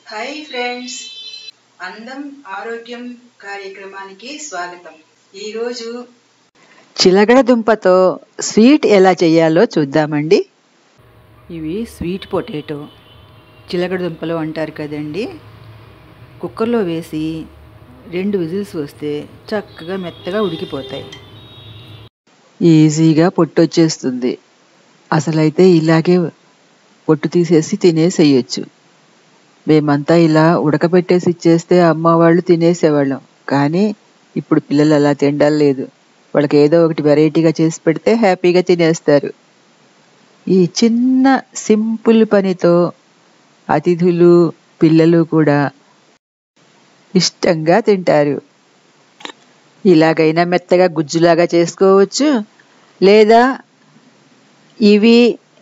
hi friends అందం ఆరోగ్యం కార్యక్రమానికి స్వాగతం ఈరోజు చిలగడ దుంపతో స్వీట్ ఎలా చేయాలో చూద్దామండి ఇవి స్వీట్ పొటాటో చిలగడ దుంపలు అంటారు కదండి కుక్కర్లో వేసి రెండు విజిల్స్ వస్తే చక్కగా మెత్తగా ఉడికిపోతాయి ఈజీగా పొట్టు వచ్చేస్తుంది అసలైతే ఇలాగే పొట్టు తీసేసి తినేసేయచ్చు మేమంతా ఇలా ఉడకబెట్టేసి ఇచ్చేస్తే అమ్మ వాళ్ళు తినేసేవాళ్ళం కానీ ఇప్పుడు పిల్లలు అలా తినడం లేదు వాళ్ళకి ఏదో ఒకటి వెరైటీగా చేసి పెడితే హ్యాపీగా తినేస్తారు ఈ చిన్న సింపుల్ పనితో అతిథులు పిల్లలు కూడా ఇష్టంగా తింటారు ఇలాగైనా మెత్తగా గుజ్జులాగా చేసుకోవచ్చు లేదా ఇవి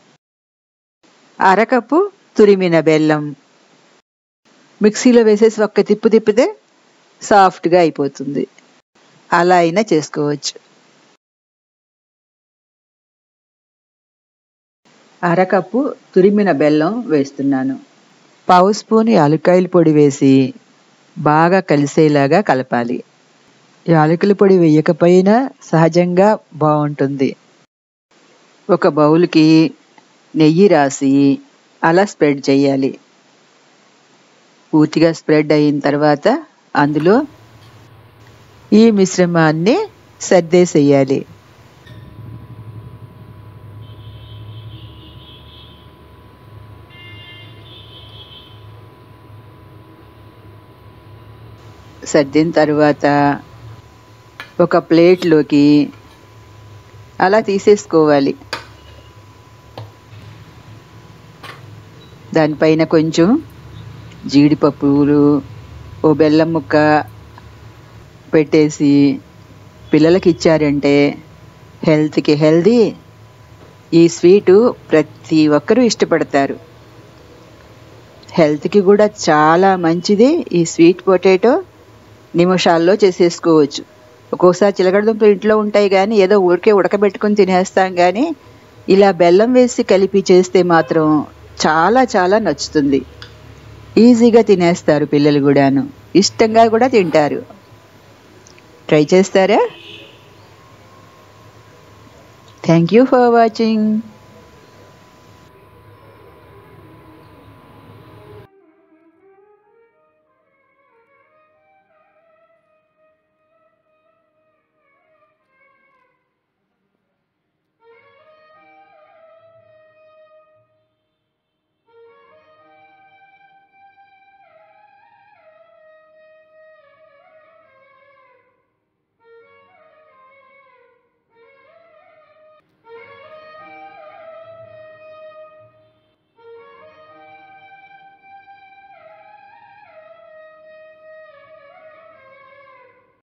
అరకప్పు తురిమిన బెల్లం మిక్సీలో వేసేసి ఒక్క తిప్పు తిప్పితే సాఫ్ట్గా అయిపోతుంది అలా అయినా చేసుకోవచ్చు అరకప్పు తురిమిన బెల్లం వేస్తున్నాను పావు స్పూన్ యాలక్కాయల పొడి వేసి బాగా కలిసేలాగా కలపాలి యాలకుల పొడి వేయకపోయినా సహజంగా బాగుంటుంది ఒక బౌల్కి నెయ్యి రాసి అలా స్ప్రెడ్ చేయాలి పూర్తిగా స్ప్రెడ్ అయిన తర్వాత అందులో ఈ మిశ్రమాన్ని సర్దేసేయాలి సర్దిన తర్వాత ఒక ప్లేట్లోకి అలా తీసేసుకోవాలి దానిపైన కొంచెం జీడిపప్పులు ఓ బెల్లం ముక్క పెట్టేసి పిల్లలకి ఇచ్చారంటే హెల్త్కి హెల్దీ ఈ స్వీటు ప్రతి ఒక్కరూ ఇష్టపడతారు హెల్త్కి కూడా చాలా మంచిది ఈ స్వీట్ పొటాటో నిమిషాల్లో చేసేసుకోవచ్చు ఒక్కోసారి చిలకడదుంపలు ఇంట్లో ఉంటాయి కానీ ఏదో ఊరికే ఉడకబెట్టుకుని తినేస్తాం కానీ ఇలా బెల్లం వేసి కలిపి చేస్తే మాత్రం చాలా చాలా నచ్చుతుంది ఈజీగా తినేస్తారు పిల్లలు కూడాను ఇష్టంగా కూడా తింటారు ట్రై చేస్తారా థ్యాంక్ యూ ఫర్ వాచింగ్